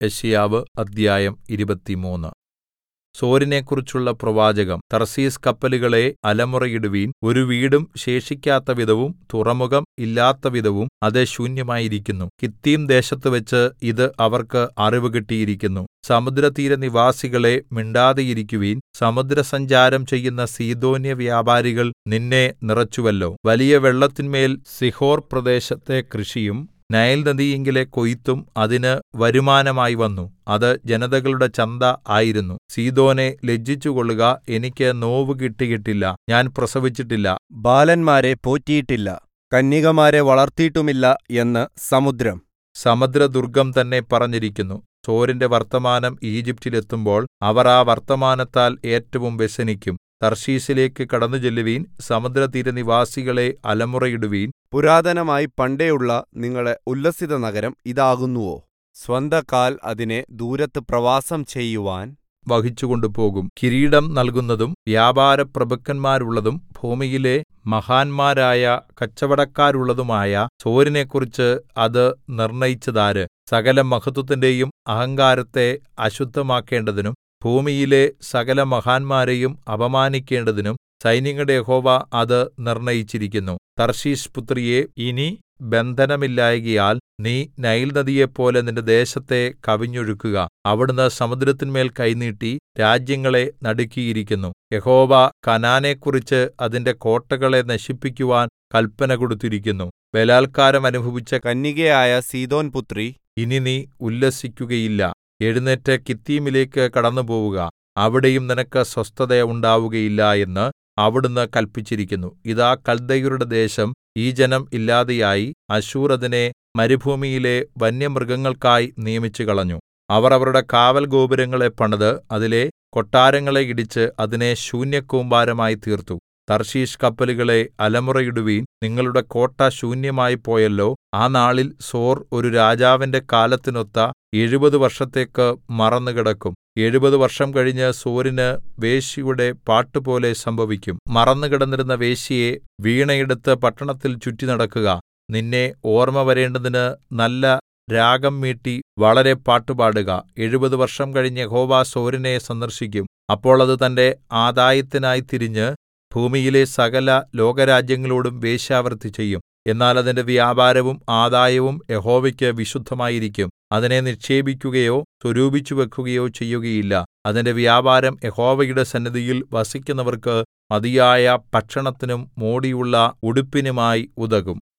യെശയ്യാവ് അദ്ധ്യായം ഇരുപത്തിമൂന്ന് സോരിനെക്കുറിച്ചുള്ള പ്രവാചകം തർശീശ് കപ്പലുകളേ അലമുറയിടുവിൻ ഒരു വീടും ശേഷിക്കാത്തവിധവും തുറമുഖം ഇല്ലാത്തവിധവും അത് ശൂന്യമായിരിക്കുന്നു കിത്തീം ദേശത്തുവച്ച് ഇത് അവർക്ക് അറിവ് കിട്ടിയിരിക്കുന്നു സമുദ്രതീരനിവാസികളേ മിണ്ടാതെയിരിക്കുവിൻ സമുദ്രസഞ്ചാരം ചെയ്യുന്ന സീദോന്യ വ്യാപാരികൾ നിന്നെ നിറച്ചുവല്ലോ വലിയ വെള്ളത്തിന്മേൽ സീഹോർ പ്രദേശത്തെ കൃഷിയും നൈൽ നദിയിങ്കലെ കൊയ്ത്തും അതിന് വരുമാനമായി വന്നു അത് ജനതകളുടെ ചന്ത ആയിരുന്നു സീദോനേ ലജ്ജിച്ചുകൊള്ളുക എനിക്ക് നോവു കിട്ടിയിട്ടില്ല ഞാൻ പ്രസവിച്ചിട്ടില്ല ബാലന്മാരെ പോറ്റിയിട്ടില്ല കന്യകമാരെ വളർത്തിയിട്ടുമില്ല എന്ന് സമുദ്രം സമുദ്രദുർഗ്ഗം തന്നെ പറഞ്ഞിരിക്കുന്നു സോരിന്റെ വർത്തമാനം ഈജിപ്റ്റിൽ എത്തുമ്പോൾ അവർ ആ വർത്തമാനത്താൽ ഏറ്റവും വ്യസനിക്കും തർശീശിലേക്ക് കടന്നുചെല്ലുവിൻ സമുദ്രതീരനിവാസികളെ അലമുറയിടുവിൻ പുരാതനമായി പണ്ടേയുള്ള നിങ്ങളുടെ ഉല്ലസിത നഗരം ഇതാകുന്നുവോ സ്വന്തകാൽ അതിനെ ദൂരത്ത് പ്രവാസം ചെയ്യുവാൻ വഹിച്ചുകൊണ്ടുപോകും കിരീടം നൽകുന്നതും വ്യാപാരപ്രഭുക്കന്മാരുള്ളതും ഭൂമിയിലെ മഹാന്മാരായ കച്ചവടക്കാരുള്ളതുമായ സോരിനെക്കുറിച്ച് അത് നിർണയിച്ചതാര് സകല മഹത്വത്തിന്റെയും അഹങ്കാരത്തെ അശുദ്ധമാക്കേണ്ടതിനും ഭൂമിയിലെ സകല മഹാന്മാരെയും അപമാനിക്കേണ്ടതിനും സൈന്യങ്ങളുടെ യഹോവ അത് നിർണയിച്ചിരിക്കുന്നു തർശീശ് പുത്രിയെ ഇനി ബന്ധനമില്ലായ്കയാൽ നീ നൈൽ നദിയെപ്പോലെ നിന്റെ ദേശത്തെ കവിഞ്ഞൊഴുക്കുക അവിടുന്ന് സമുദ്രത്തിന്മേൽ കൈനീട്ടി രാജ്യങ്ങളെ നടുക്കിയിരിക്കുന്നു യഹോവ കനാനെക്കുറിച്ച് അതിന്റെ കോട്ടകളെ നശിപ്പിക്കുവാൻ കല്പന കൊടുത്തിരിക്കുന്നു ബലാൽക്കാരം അനുഭവിച്ച കന്യകയായ സീദോൻ പുത്രി ഇനി നീ ഉല്ലസിക്കുകയില്ല എഴുന്നേറ്റ് കിത്തീമിലേക്ക് കടന്നുപോവുക അവിടെയും നിനക്ക് സ്വസ്ഥത ഉണ്ടാവുകയില്ല എന്ന് അവിടുന്ന് കല്പിച്ചിരിക്കുന്നു ഇതാ കൽദയരുടെ ദേശം ഈ ജനം ഇല്ലാതെയായി അശ്ശൂർ അതിനെ മരുഭൂമിയിലെ വന്യമൃഗങ്ങൾക്കായി നിയമിച്ചുകളഞ്ഞു അവർ അവരുടെ കാവൽ ഗോപുരങ്ങളെ പണിത് അതിലെ കൊട്ടാരങ്ങളെ ഇടിച്ച് അതിനെ ശൂന്യകൂമ്പാരമായി തീർത്തു തർശീശ് കപ്പലുകളെ അലമുറയിടുവീൻ നിങ്ങളുടെ കോട്ട ശൂന്യമായി പോയല്ലോ ആ നാളിൽ സോർ ഒരു രാജാവിന്റെ കാലത്തിനൊത്ത എഴുപത് വർഷത്തേക്ക് മറന്നുകിടക്കും എഴുപത് വർഷം കഴിഞ്ഞ് സോരിന് വേശ്യയുടെ പാട്ടുപോലെ സംഭവിക്കും മറന്നുകിടന്നിരുന്ന വേശ്യയെ വീണയെടുത്ത് പട്ടണത്തിൽ ചുറ്റി നടക്കുക നിന്നെ ഓർമ്മ വരേണ്ടതിന് നല്ല രാഗം മീട്ടി വളരെ പാട്ടുപാടുക എഴുപത് വർഷം കഴിഞ്ഞ് യഹോവ സോരിനെ സന്ദർശിക്കും അപ്പോൾ അത് തന്റെ ആദായത്തിനായി തിരിഞ്ഞ് ഭൂമിയിലെ സകല ലോകരാജ്യങ്ങളോടും വേശ്യാവൃത്തി ചെയ്യും എന്നാൽ അതിന്റെ വ്യാപാരവും ആദായവും യഹോവയ്ക്ക് വിശുദ്ധമായിരിക്കും അതിനെ നിക്ഷേപിക്കുകയോ സ്വരൂപിച്ചു വെക്കുകയോ ചെയ്യുകയില്ല അതിന്റെ വ്യാപാരം യഹോവയുടെ സന്നിധിയിൽ വസിക്കുന്നവർക്ക് മതിയായ ഭക്ഷണത്തിനും മോടിയുള്ള ഉടുപ്പിനുമായി ഉതകും